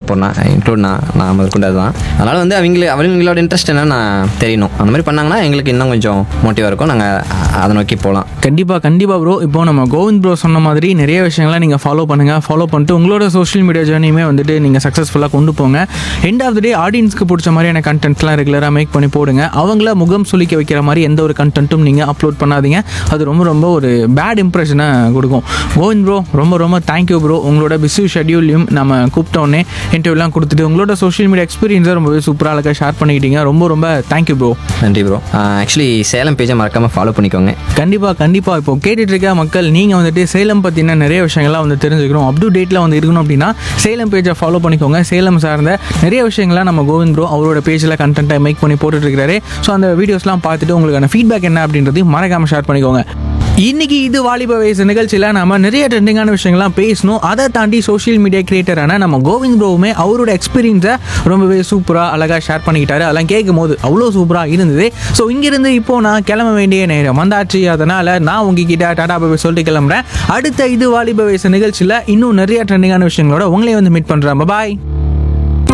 போகிறேன் இன்க்ளூட் நான் நான் முதற்கொண்டு அதுதான் அதனால் வந்து அவங்களுக்கு அவங்களோட இன்ட்ரெஸ்ட் என்னன்னு நான் தெரியணும் அந்த மாதிரி பண்ணாங்கன்னா எங்களுக்கு இன்னும் கொஞ்சம் மோட்டிவாக இருக்கும் நாங்கள் அதை நோக்கி போகலாம் கண்டிப்பாக கண்டிப்பாக ப்ரோ இப்போ நம்ம கோவிந்த் ப்ரோ சொன்ன மாதிரி நிறைய விஷயங்களை நீங்கள் ஃபாலோ பண்ணுங்கள் ஃபாலோ பண்ணிட்டு உங்களோட சோஷியல் மீடியா ஜேர்னியுமே வந்துட்டு நீங்கள் சக்ஸஸ்ஃபுல்லாக கொண்டு போங்க எண்ட் ஆஃப் த டே ஆடியன்ஸ்க்கு பிடிச்ச மாதிரியான கண்டென்ட்லாம் ரெகுலராக மேக் பண்ணி போடுங்க அவங்கள முகம் சுளிக்க வைக்கிற மாதிரி எந்த ஒரு கண்டென்ட்டும் நீங்கள் அப்லோட் பண்ணாதீங்க அது ரொம்ப ரொம்ப ஒரு பேட் இம்ப்ரெஷனை கொடுக்கும் கோவிந்த் ப்ரோ ரொம்ப ரொம்ப தேங்க்யூ ப்ரோ உங்களோட பிஸி ஷெட்யூல்லையும் நம்ம கூப்பிட்டோன்னே இன்டர்வியூலாம் கொடுத்துட்டு உங்களோட சோஷியல் மீடியா எக்ஸ்பீரியன்ஸை ரொம்பவே சூப்பராக அழகாக ஷேர் பண்ணிக்கிட்டீங்க ரொம்ப ரொம்ப தேங்க்யூ ப்ரோ நன்றி ப்ரோ ஆக்சுவலி சேலம் பேஜை மறக்காமல் ஃபாலோ பண்ணிக்கோங்க கண்டிப்பாக கண்டிப்பாக இப்போ கேட்டுட்டு இருக்க மக்கள் நீங்கள் வந்துட்டு சேலம் பற்றின நிறைய விஷயங்கள்லாம் வந்து தெரிஞ்சுக்கணும் அப் டு டேட்டில் வந்து இருக்கணும் அப்படின்னா சேலம் பேஜை ஃபாலோ பண்ணிக்கோங்க சேலம் சார்ந்த நிறைய விஷயங்கள்லாம் நம்ம கோவிந்த் ப்ரோ அவரோட பேஜில் கண்டென்ட்டை மேக் பண்ணி போட்டுட்டு இருக்காரு ஸோ அந்த வீடியோஸ்லாம் பார்த்துட்டு உங்களுக்கான ஃபீட்பேக் என்ன அப்படின்றதையும் மறக்காமல் ஷேர் பண்ணிக்கோங்க இன்னைக்கு இது வாலிப வயசு நிகழ்ச்சியில் நம்ம நிறைய ட்ரெண்டிங்கான விஷயங்கள்லாம் பேசணும் அதை தாண்டி சோஷியல் மீடியா கிரியேட்டரான நம்ம கோவிந்த் ப்ரோவுமே அவரோட எக்ஸ்பீரியன்ஸை ரொம்பவே சூப்பராக அழகாக ஷேர் பண்ணிக்கிட்டாரு அதெல்லாம் கேட்கும் போது அவ்வளோ சூப்பராக இருந்தது ஸோ இங்கிருந்து இப்போ நான் கிளம்ப வேண்டிய நேரம் வந்தாச்சு அதனால் நான் உங்ககிட்ட டாடா பாபை சொல்லிட்டு கிளம்புறேன் அடுத்த இது வாலிப வயசு நிகழ்ச்சியில் இன்னும் நிறைய ட்ரெண்டிங்கான விஷயங்களோட உங்களையும் வந்து மீட் பண்ணுறேன் பாய்